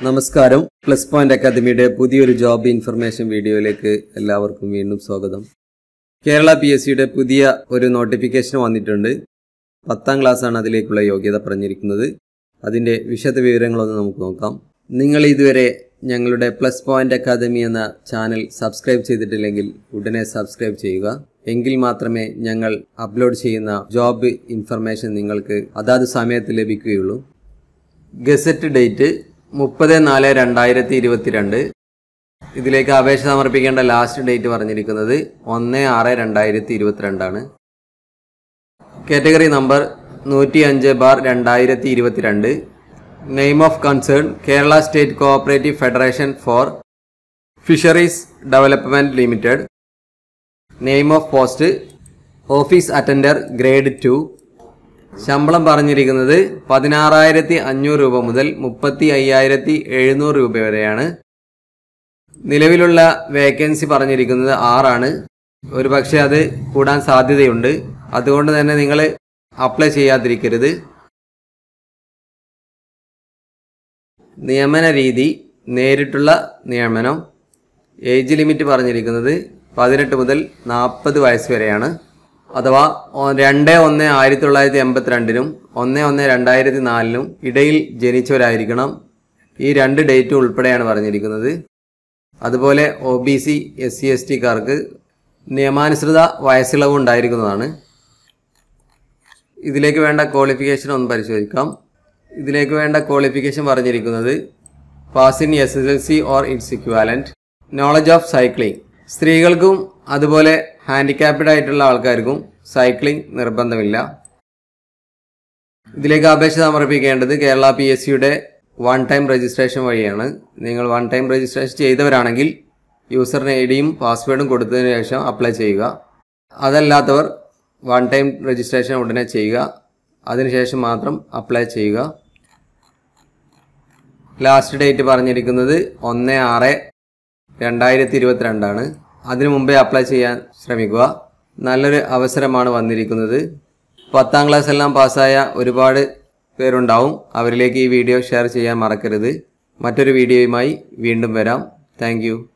നമസ്കാരം plus point അക്കാദമിയുടെ പുതിയൊരു ജോബ് ഇൻഫർമേഷൻ വീഡിയോയിലേക്ക് എല്ലാവർക്കും വീണ്ടും സ്വാഗതം കേരള പി എസ് സിയുടെ പുതിയ ഒരു നോട്ടിഫിക്കേഷൻ വന്നിട്ടുണ്ട് പത്താം ക്ലാസ്സാണ് അതിലേക്കുള്ള യോഗ്യത പറഞ്ഞിരിക്കുന്നത് അതിൻ്റെ വിശദ വിവരങ്ങളൊന്ന് നമുക്ക് നോക്കാം നിങ്ങൾ ഇതുവരെ ഞങ്ങളുടെ പ്ലസ് പോയിന്റ് അക്കാദമി എന്ന ചാനൽ സബ്സ്ക്രൈബ് ചെയ്തിട്ടില്ലെങ്കിൽ ഉടനെ സബ്സ്ക്രൈബ് ചെയ്യുക എങ്കിൽ മാത്രമേ ഞങ്ങൾ അപ്ലോഡ് ചെയ്യുന്ന ജോബ് ഇൻഫർമേഷൻ നിങ്ങൾക്ക് അതാത് സമയത്ത് ലഭിക്കുകയുള്ളൂ ഗസറ്റ് ഡേറ്റ് മുപ്പത് നാല് രണ്ടായിരത്തി ഇരുപത്തിരണ്ട് ഇതിലേക്ക് അപേക്ഷ സമർപ്പിക്കേണ്ട ലാസ്റ്റ് ഡേറ്റ് പറഞ്ഞിരിക്കുന്നത് ഒന്ന് ആറ് രണ്ടായിരത്തി ഇരുപത്തിരണ്ടാണ് കാറ്റഗറി നമ്പർ നൂറ്റി അഞ്ച് ബാർ രണ്ടായിരത്തി ഇരുപത്തിരണ്ട് name of concern Kerala state cooperative federation for fisheries development limited name of post office attender grade two ശമ്പളം പറഞ്ഞിരിക്കുന്നത് പതിനാറായിരത്തി അഞ്ഞൂറ് രൂപ മുതൽ മുപ്പത്തി അയ്യായിരത്തി എഴുന്നൂറ് രൂപ വരെയാണ് നിലവിലുള്ള വേക്കൻസി പറഞ്ഞിരിക്കുന്നത് ആറാണ് ഒരു പക്ഷേ അത് കൂടാൻ സാധ്യതയുണ്ട് അതുകൊണ്ട് തന്നെ നിങ്ങൾ അപ്ലൈ ചെയ്യാതിരിക്കരുത് നിയമന രീതി നേരിട്ടുള്ള നിയമനം ഏജ് ലിമിറ്റ് പറഞ്ഞിരിക്കുന്നത് പതിനെട്ട് മുതൽ നാൽപ്പത് വയസ്സ് വരെയാണ് അഥവാ ഒ- രണ്ട് ഒന്ന് ആയിരത്തി തൊള്ളായിരത്തി എൺപത്തിരണ്ടിനും ഒന്ന് ഒന്ന് രണ്ടായിരത്തി നാലിനും ഇടയിൽ ജനിച്ചവരായിരിക്കണം ഈ രണ്ട് ഡേറ്റും ഉൾപ്പെടെയാണ് പറഞ്ഞിരിക്കുന്നത് അതുപോലെ O B C S C S ടിക്കാർക്ക് നിയമാനുസൃത വയസ്സിളവ് ഉണ്ടായിരിക്കുന്നതാണ് ഇതിലേക്ക് വേണ്ട ക്വാളിഫിക്കേഷൻ ഒന്ന് പരിശോധിക്കാം ഇതിലേക്ക് വേണ്ട ക്വാളിഫിക്കേഷൻ പറഞ്ഞിരിക്കുന്നത് pass in S S L C or its equivalent knowledge of cycling സ്ത്രീകൾക്കും അതുപോലെ ഹാൻഡിക്യാപ്ഡ് ആയിട്ടുള്ള ആൾക്കാർക്കും സൈക്ലിംഗ് നിർബന്ധമില്ല ഇതിലേക്ക് അപേക്ഷ സമർപ്പിക്കേണ്ടത് കേരള പി എസ് സിയുടെ വൺ ടൈം രജിസ്ട്രേഷൻ വഴിയാണ് നിങ്ങൾ വൺ ടൈം രജിസ്ട്രേഷൻ ചെയ്തവരാണെങ്കിൽ യൂസർ ഐ ഡിയും പാസ്വേഡും കൊടുത്തതിന് ശേഷം അപ്ലൈ ചെയ്യുക അതല്ലാത്തവർ വൺ ടൈം രജിസ്ട്രേഷൻ ഉടനെ ചെയ്യുക അതിനുശേഷം മാത്രം അപ്ലൈ ചെയ്യുക ലാസ്റ്റ് ഡേറ്റ് പറഞ്ഞിരിക്കുന്നത് ഒന്ന് ആറ് രണ്ടായിരത്തി ഇരുപത്തിരണ്ടാണ് അതിനു മുമ്പേ അപ്ലൈ ചെയ്യാൻ ശ്രമിക്കുക നല്ലൊരു അവസരമാണ് വന്നിരിക്കുന്നത് പത്താം ക്ലാസ് എല്ലാം പാസ്സായ ഒരുപാട് പേരുണ്ടാവും അവരിലേക്ക് ഈ വീഡിയോ ഷെയർ ചെയ്യാൻ മറക്കരുത് മറ്റൊരു വീഡിയോയുമായി വീണ്ടും വരാം താങ്ക്